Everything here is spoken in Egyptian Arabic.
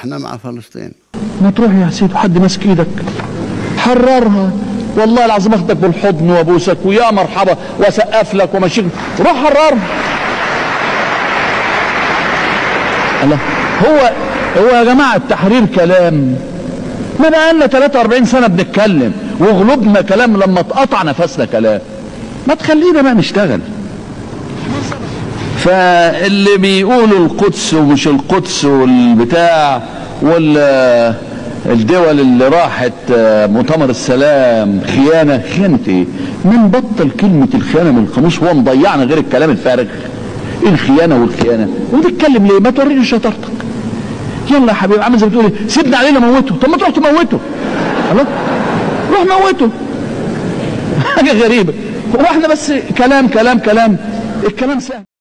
احنا مع فلسطين ما تروح يا سيدي حد ماسك ايدك حررها والله العظيم اخدك بالحضن وابوسك ويا مرحبا واسقف لك ومشيك روح حررها الله هو هو يا جماعه التحرير كلام ما بقالنا 43 سنه بنتكلم وغلوبنا كلام لما اتقطع نفسنا كلام ما تخلينا بقى نشتغل فاللي بيقولوا القدس ومش القدس والبتاع وال الدول اللي راحت مؤتمر السلام خيانة خيانة ايه من بطل كلمة الخيانة من القاموس هو مضيعنا غير الكلام الفارغ الخيانة والخيانة وتتكلم ليه ما توريني شطارتك يلا يا حبيبي عامل زي ما بتقول إيه؟ سيبنا علينا موته طب ما تروح تموته خلاص روح موته حاجة غريبة هو احنا بس كلام كلام كلام الكلام سهل